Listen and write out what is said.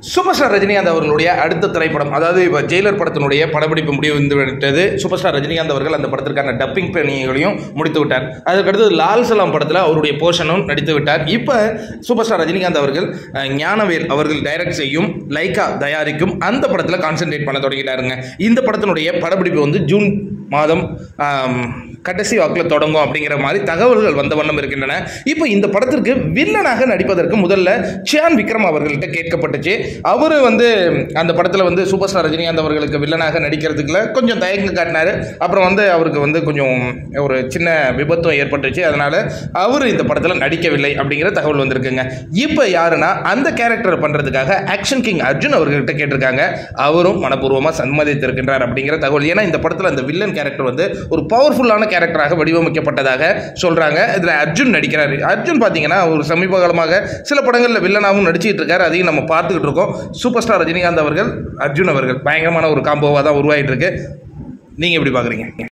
super star Rajinikanth அவர்களுடைய அடுத்த திரைப்படம் அதாவது இப்போ ஜெயிலர் படத்தினுடைய படப்பிடிப்பு முடிவு வந்து விட்டது சூப்பர் ஸ்டார் ரஜினிகாந்த் அவர்கள் அந்த படத்திற்கான டப்பிங் பணிகளையும் முடித்து விட்டார் அதுக்கடுத்து லால் சலாம் படத்தில் அவருடைய போர்ஷனும் நடித்து விட்டார் இப்போ சூப்பர் ஸ்டார் ரஜினிகாந்த் அவர்கள் அஹ், ஞானவேல் அவர்கள் டைரக்ட் செய்யும் லைக்கா தயாரிக்கும் அந்த படத்தில் கான்சென்ட்ரேட் பண்ண தொடங்கிட்டாருங்க இந்த படத்தினுடைய படப்பிடிப்பு வந்து ஜூன் மாதம் ஆம், கடைசி வாக்கில் தொடங்கும் அப்படிங்கிற மாதிரி தகவல்கள் வந்த வண்ணம் இருக்கின்றன இப்போ இந்த படத்திற்கு வில்லனாக நடிப்பதற்கு முதல்ல சியான் விக்ரம் அவர்கள்ட்ட கேட்கப்பட்டுச்சு அவர் வந்து அந்த படத்தில் வந்து சூப்பர் ஸ்டார் ரஜினிகாந்த் அவர்களுக்கு வில்லனாக நடிக்கிறதுக்குல கொஞ்சம் தயக்கம் காட்டினார் அப்புறம் வந்து அவருக்கு வந்து கொஞ்சம் ஒரு சின்ன விபத்தும் ஏற்பட்டுச்சு அதனால அவர் இந்த படத்தில் நடிக்கவில்லை அப்படிங்கிற தகவல் வந்திருக்குங்க இப்போ யாருன்னா அந்த கேரக்டர் பண்ணுறதுக்காக ஆக்ஷன் கிங் அர்ஜுன் அவர்கிட்ட கேட்டிருக்காங்க அவரும் மனப்பூர்வமாக சம்மதித்திருக்கின்றார் அப்படிங்கிற தகவல் ஏன்னா இந்த படத்தில் அந்த வில்லன் கேரக்டர் வந்து ஒரு பவர்ஃபுல்லான கேரக்டராக வடிவமைக்கப்பட்டதாக சொல்கிறாங்க இதில் அர்ஜுன் நடிக்கிறாரு அர்ஜுன் பார்த்தீங்கன்னா ஒரு சமீப காலமாக சில படங்களில் வில்லனாகவும் நடிச்சிட்டு இருக்காரு அதையும் நம்ம பார்த்துக்கிட்டு இருக்கோம் சூப்பர் ஸ்டார் ரஜினிகாந்த் அவர்கள் அர்ஜுன் அவர்கள் பயங்கரமான ஒரு காம்போவாக தான் உருவாகிட்டு இருக்கு நீங்கள் எப்படி பார்க்குறீங்க